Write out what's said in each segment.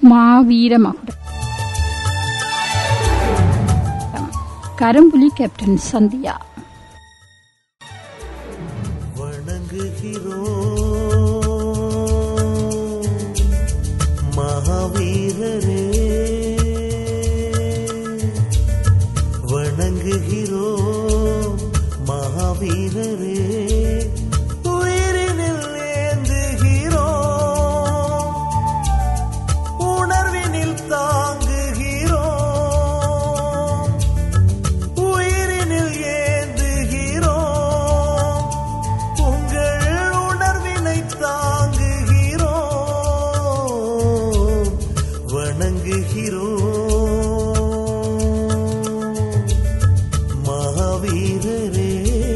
மாவீர மகுடம் கரும்புலி கேப்டன் சந்தியா வணங்குகிறோம் மகாவீரரே வணங்குகிறோம் மகாவீரரே உயிரினில் ஏந்துகிறோம் உணர்வினில் தாங்குகிறோம் உயிரினில் ஏந்துகிறோம் உங்கள் உணர்வினை தாங்குகிறோம் வணங்குகிறோம் மகாவீரரே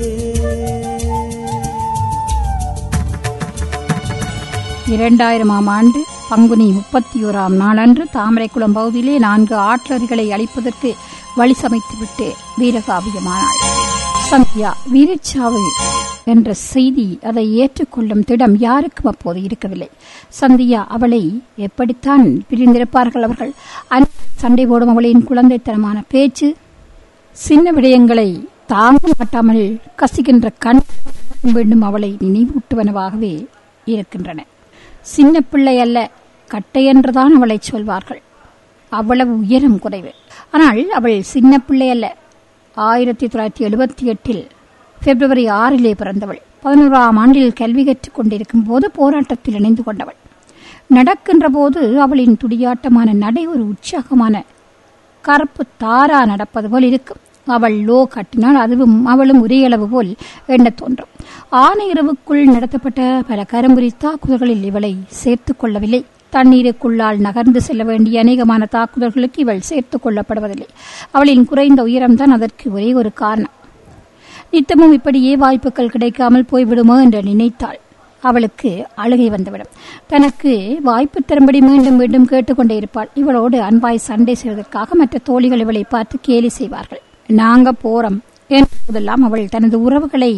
இரண்டாயிரமாம் ஆண்டு பங்குனி முப்பத்தி ஓராம் நாளன்று தாமரைக்குளம் பகுதியிலே நான்கு ஆட்லர்களை அழிப்பதற்கு வழி சமைத்துவிட்டு வீரகாவியமானாள் சந்தியா வீரச்சாவு என்ற செய்தி அதை ஏற்றுக்கொள்ளும் திடம் யாருக்கும் அப்போது இருக்கவில்லை சந்தியா அவளை எப்படித்தான் பிரிந்திருப்பார்கள் அவர்கள் அன்பு சண்டை போடும் அவளின் குழந்தைத்தனமான பேச்சு சின்ன விடயங்களை தாங்க மாட்டாமல் கசிக்கின்ற கண் வேண்டும் அவளை நினைவூட்டுவனவாகவே இருக்கின்றன சின்ன பிள்ளை அல்ல கட்டை என்றுதான் அவளை சொல்வார்கள் அவ்வளவு உயரம் குறைவு ஆனால் அவள் சின்ன பிள்ளை அல்ல ஆயிரத்தி தொள்ளாயிரத்தி எழுபத்தி எட்டில் பிப்ரவரி ஆறிலே பிறந்தவள் பதினோராம் ஆண்டில் கல்வி கற்றுக் கொண்டிருக்கும் போது போராட்டத்தில் இணைந்து கொண்டவள் நடக்கின்ற போது அவளின் துடியாட்டமான நடை ஒரு உற்சாகமான கருப்பு தாரா நடப்பது போல் இருக்கும் அவள் லோ கட்டினால் அதுவும் அவளும் ஒரே அளவு போல் எண்ணத் தோன்றும் ஆனை இரவுக்குள் நடத்தப்பட்ட பல கரும்புரி தாக்குதல்களில் இவளை சேர்த்துக் கொள்ளவில்லை தண்ணீருக்குள்ளால் நகர்ந்து செல்ல வேண்டிய அநேகமான தாக்குதல்களுக்கு இவள் சேர்த்துக் கொள்ளப்படுவதில்லை அவளின் குறைந்த உயரம்தான் அதற்கு ஒரே ஒரு காரணம் நித்தமும் இப்படியே வாய்ப்புகள் கிடைக்காமல் போய்விடுமோ என்று நினைத்தாள் அவளுக்கு அழுகை வந்துவிடும் தனக்கு வாய்ப்பு தரும்படி மீண்டும் மீண்டும் கேட்டுக்கொண்டே இருப்பாள் இவளோடு அன்பாய் சண்டை செய்வதற்காக மற்ற தோழிகள் இவளை பார்த்து கேலி செய்வார்கள் நாங்க போறோம் என்பதெல்லாம் அவள் தனது உறவுகளை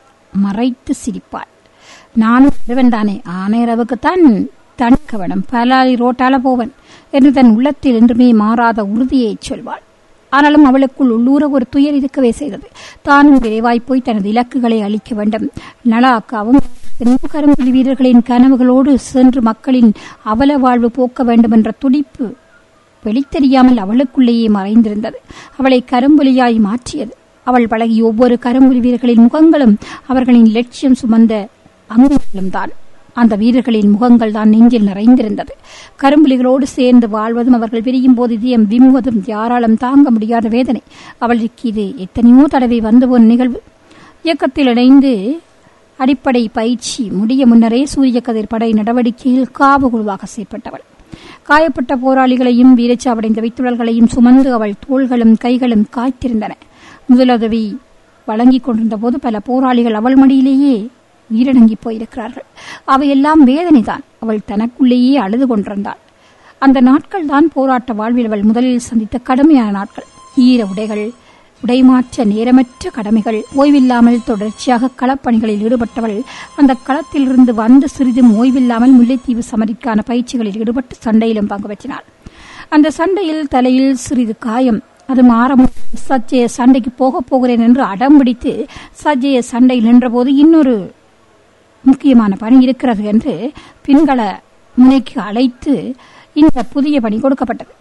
மறைத்து சிரிப்பாள் நானும் ஒருவன் தானே ஆனையரவுக்குத்தான் தன் கவனம் பலாலி ரோட்டால போவன் என்று தன் உள்ளத்தில் என்றுமே மாறாத உறுதியை சொல்வாள் ஆனாலும் அவளுக்குள் உள்ளூர ஒரு துயர் இருக்கவே செய்தது தானும் விரைவாய் போய் தனது இலக்குகளை அளிக்க வேண்டும் நலாக்காவும் கரும்புலி வீரர்களின் கனவுகளோடு சென்று மக்களின் அவல வாழ்வு போக்க வேண்டும் என்ற துடிப்பு வெளித்தெரியாமல் அவளுக்குள்ளேயே மறைந்திருந்தது அவளை கரும்புலியாய் மாற்றியது அவள் பழகிய ஒவ்வொரு கரும்புலி வீரர்களின் முகங்களும் அவர்களின் லட்சியம் சுமந்த அங்குகளும் தான் அந்த வீரர்களின் முகங்கள் தான் நெஞ்சில் நிறைந்திருந்தது கரும்புலிகளோடு சேர்ந்து வாழ்வதும் அவர்கள் பிரியும் போது இதயம் விம்முவதும் யாராலும் தாங்க முடியாத வேதனை அவளுக்கு இது எத்தனையோ தடவை வந்து போன நிகழ்வு இயக்கத்தில் இணைந்து அடிப்படை பயிற்சி முடிய முன்னரே சூரிய கதிர் படை நடவடிக்கையில் காவு குழுவாக செயற்பட்டவள் காயப்பட்ட போராளிகளையும் வீரச்சாவடைந்த வைத்துழல்களையும் சுமந்து அவள் தோள்களும் கைகளும் காய்த்திருந்தன முதலுதவி வழங்கிக் கொண்டிருந்த போது பல போராளிகள் அவள் மடியிலேயே உயிரிழங்கி போயிருக்கிறார்கள் அவையெல்லாம் வேதனைதான் அவள் தனக்குள்ளேயே அழுது கொண்டிருந்தாள் அந்த நாட்கள் தான் போராட்ட வாழ்வில் அவள் முதலில் சந்தித்த கடுமையான நாட்கள் ஈர உடைகள் உடைமாற்ற நேரமற்ற கடமைகள் ஓய்வில்லாமல் தொடர்ச்சியாக களப்பணிகளில் ஈடுபட்டவள் அந்த களத்திலிருந்து வந்து சிறிதும் ஓய்வில்லாமல் முல்லைத்தீவு சமரிக்கான பயிற்சிகளில் ஈடுபட்டு சண்டையிலும் பங்கு பெற்றினாள் அந்த சண்டையில் தலையில் சிறிது காயம் அது மாறம் சஜ்ஜய சண்டைக்கு போக போகிறேன் என்று அடம் பிடித்து சஜ்ஜய சண்டையில் நின்றபோது இன்னொரு முக்கியமான பணி இருக்கிறது என்று பின்கள முனைக்கு அழைத்து இந்த புதிய பணி கொடுக்கப்பட்டது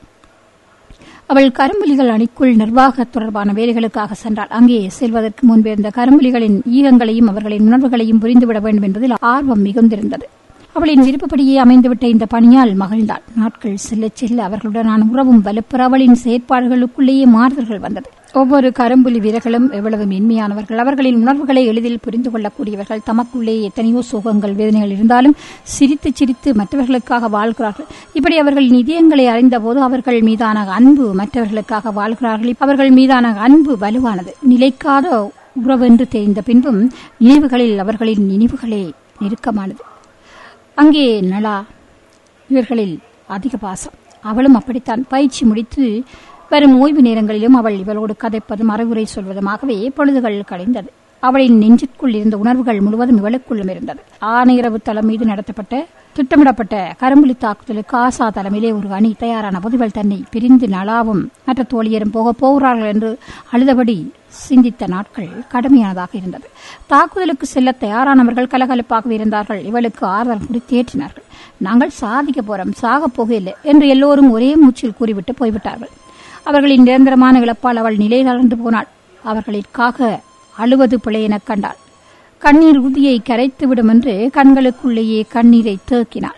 அவள் கரும்புலிகள் அணிக்குள் நிர்வாக தொடர்பான வேலைகளுக்காக சென்றாள் அங்கே செல்வதற்கு முன்பே இருந்த கரும்புலிகளின் ஈகங்களையும் அவர்களின் உணர்வுகளையும் புரிந்துவிட வேண்டும் என்பதில் ஆர்வம் மிகுந்திருந்தது அவளின் விருப்பப்படியே அமைந்துவிட்ட இந்த பணியால் மகிழ்ந்தாள் நாட்கள் செல்ல செல்ல அவர்களுடனான உறவும் வலுப்பெற அவளின் செயற்பாடுகளுக்குள்ளேயே மாறுதல்கள் வந்தது ஒவ்வொரு கரும்புலி வீரர்களும் எவ்வளவு மென்மையானவர்கள் அவர்களின் உணர்வுகளை எளிதில் புரிந்து கொள்ளக்கூடியவர்கள் தமக்குள்ளே எத்தனையோ சோகங்கள் வேதனைகள் இருந்தாலும் சிரித்து சிரித்து மற்றவர்களுக்காக வாழ்கிறார்கள் இப்படி அவர்களின் இதயங்களை அறிந்தபோது அவர்கள் மீதான அன்பு மற்றவர்களுக்காக வாழ்கிறார்கள் அவர்கள் மீதான அன்பு வலுவானது நிலைக்காத உறவென்று தெரிந்த பின்பும் நினைவுகளில் அவர்களின் நினைவுகளே நெருக்கமானது அங்கே நலா இவர்களில் அதிக பாசம் அவளும் அப்படித்தான் பயிற்சி முடித்து வரும் ஓய்வு நேரங்களிலும் அவள் இவளோடு கதைப்பதும் அறிவுரை சொல்வதுமாகவே பொழுதுகள் கழிந்தது அவளின் நெஞ்சுக்குள் இருந்த உணர்வுகள் முழுவதும் இவளுக்குள்ளும் இருந்தது ஆனையிரவு தளம் மீது நடத்தப்பட்ட திட்டமிடப்பட்ட கரும்புலி தாக்குதலுக்கு ஆசா தலைமையிலே ஒரு அணி தயாரான புதுவல் தன்னை பிரிந்து நலாவும் மற்ற தோழியரும் போக போகிறார்கள் என்று அழுதபடி சிந்தித்த நாட்கள் கடுமையானதாக இருந்தது தாக்குதலுக்கு செல்ல தயாரானவர்கள் கலகலப்பாக இருந்தார்கள் இவளுக்கு ஆறுதல் குறித்து ஏற்றினார்கள் நாங்கள் சாதிக்க போறோம் சாகப் போகவில்லை என்று எல்லோரும் ஒரே மூச்சில் கூறிவிட்டு போய்விட்டார்கள் அவர்களின் நிரந்தரமான இழப்பால் அவள் நிலையிழந்து போனாள் அவர்களிற்காக அழுவது பிழை எனக் கண்டாள் கண்ணீர் உதியை கரைத்துவிடும் என்று கண்களுக்குள்ளேயே கண்ணீரை தேக்கினாள்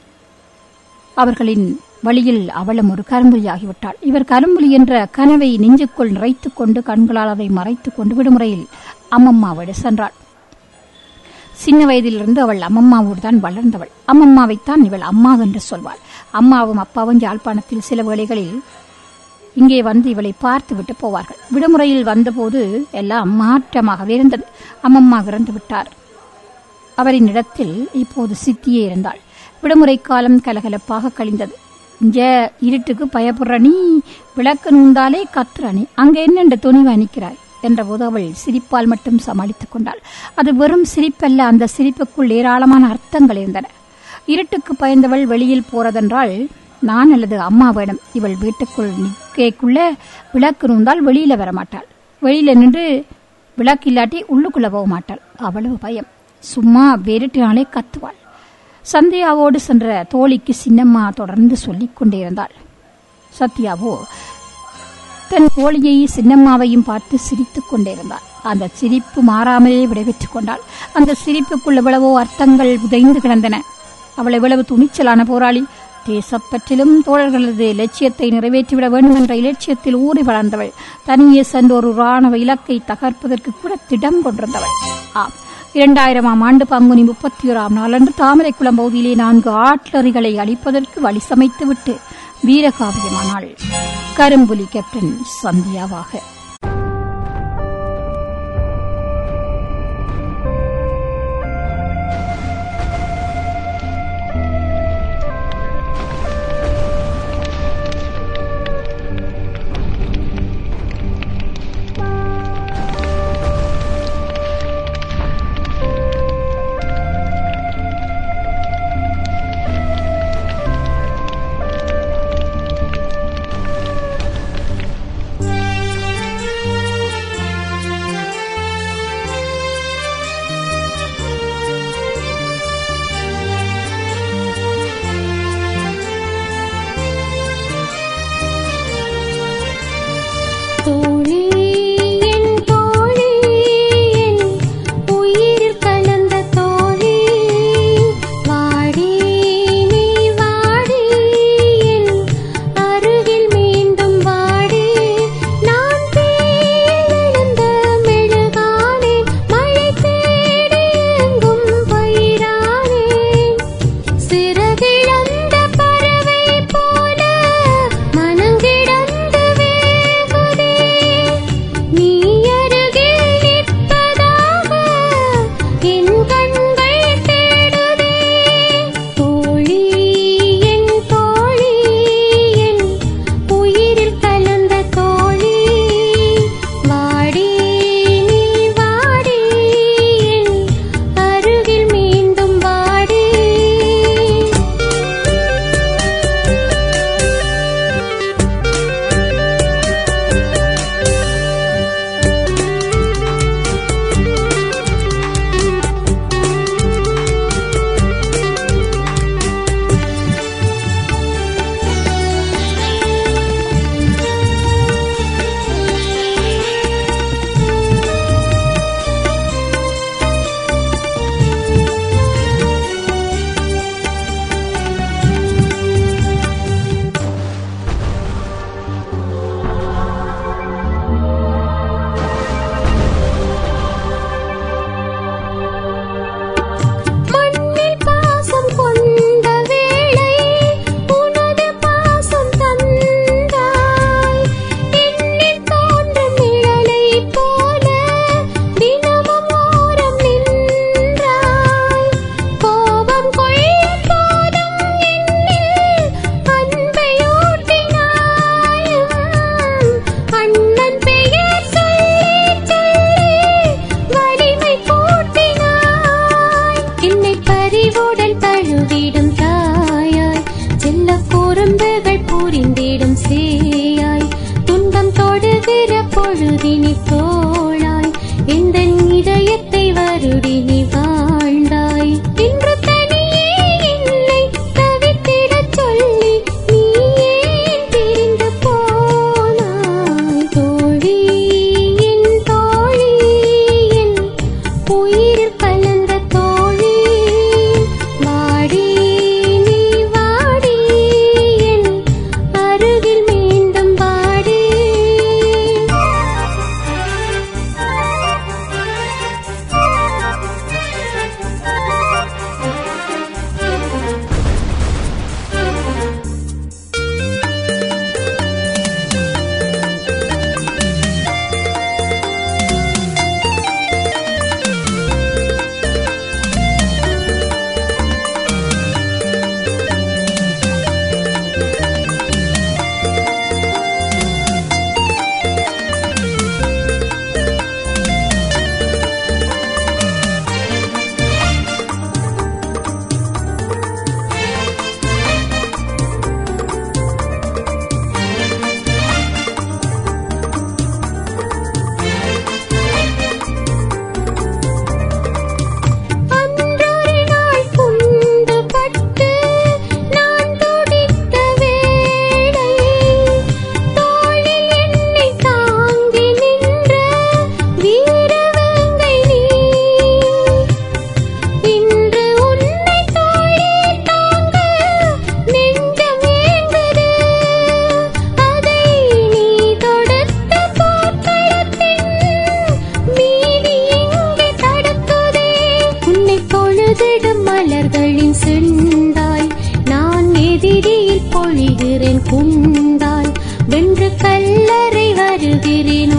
அவர்களின் வழியில் அவளும் ஒரு கரும்புலியாகிவிட்டாள் இவர் கரும்புலி என்ற கனவை நெஞ்சுக்குள் நிறைத்துக் கொண்டு கண்களால் அதை மறைத்துக் கொண்டு விடுமுறையில் அம்மம்மாவோடு சென்றாள் சின்ன வயதிலிருந்து அவள் அம்மம்மாவோடு தான் வளர்ந்தவள் அம்மம்மாவைத்தான் இவள் அம்மா என்று சொல்வாள் அம்மாவும் அப்பாவும் யாழ்ப்பாணத்தில் சில வேளைகளில் இங்கே வந்து இவளை பார்த்துவிட்டு போவார்கள் விடுமுறையில் வந்தபோது எல்லாம் மாற்றமாகவே இருந்தது அம்மம்மா இறந்து விட்டார் அவரின் இடத்தில் இப்போது சித்தியே இருந்தாள் விடுமுறை காலம் கலகலப்பாக கழிந்தது இங்க இருட்டுக்கு பயப்படுற நீ விளக்கு நூந்தாலே கத்துற நீ அங்க என்னென்ற துணிவா நிற்கிறாய் என்றபோது அவள் சிரிப்பால் மட்டும் சமாளித்துக் கொண்டாள் அது வெறும் சிரிப்பல்ல அந்த சிரிப்புக்குள் ஏராளமான அர்த்தங்கள் இருந்தன இருட்டுக்கு பயந்தவள் வெளியில் போறதென்றால் நான் அல்லது அம்மா வேணும் இவள் வீட்டுக்குள் நிற்கக்குள்ள விளக்கு நூந்தால் வெளியில வரமாட்டாள் வெளியில நின்று விளக்கு இல்லாட்டி உள்ளுக்குள்ள போக மாட்டாள் அவ்வளவு பயம் சும்மா வெறுட்டினாலே கத்துவாள் சந்தியாவோடு சென்ற தோழிக்கு சின்னம்மா தொடர்ந்து சொல்லிக் கொண்டே இருந்தாள் சத்யாவோ தன் தோழியை சின்னம்மாவையும் பார்த்து சிரித்துக் கொண்டே இருந்தாள் அந்த சிரிப்பு மாறாமலே விடைபெற்றுக் கொண்டாள் அந்த சிரிப்புக்குள் எவ்வளவோ அர்த்தங்கள் உதைந்து கிடந்தன அவள் எவ்வளவு துணிச்சலான போராளி தேசப்பற்றிலும் தோழர்களது லட்சியத்தை நிறைவேற்றிவிட வேண்டும் என்ற இலட்சியத்தில் ஊறி வளர்ந்தவள் தனியே சென்ற ஒரு ராணுவ இலக்கை தகர்ப்பதற்கு கூட திடம் கொண்டிருந்தவள் ஆம் இரண்டாயிரமாம் ஆண்டு பங்குனி முப்பத்தி ஓராம் நாளன்று தாமரைக்குளம் பகுதியிலே நான்கு ஆட்லரிகளை அழிப்பதற்கு வழி சமைத்துவிட்டு வீரகாவியமானாள் கரும்புலி கேப்டன் சந்தியாவாக குறும்புகள் புரிந்திடும் சேயாய் துன்பம் தொடுகிற பொழுதினி தோளாய் இந்த இதயத்தை வருடி நீ வாழ்ந்தாய் இன்று தனியே என்னை தவித்திடச் சொல்லி நீ ஏன் பிரிந்து போனாய் தோழி என் தோழி என் உயிரில் கலந்த தோழி வாடி நீ வாடி என் அருகில் மீண்டும் வாடி அன்றொரு நாள் குண்டுபட்டு நான் துடித்த வேளை தோளில் என்னை தாங்கி நின்ற வீரவேங்கை நீ இன்று உன்னை தோளில் தாங்க நெஞ்சம் ஏங்குது அதை நீ தொடுத்த போர்க்களத்தின் மீதி இங்கே தடுக்குதே உன்னை பொழுதிடும் மலர்களின் செண்டாய் நான் எதிரியில் பொழிகிறேன் குண்டாய் வென்று கல்லறை வருகிறேன்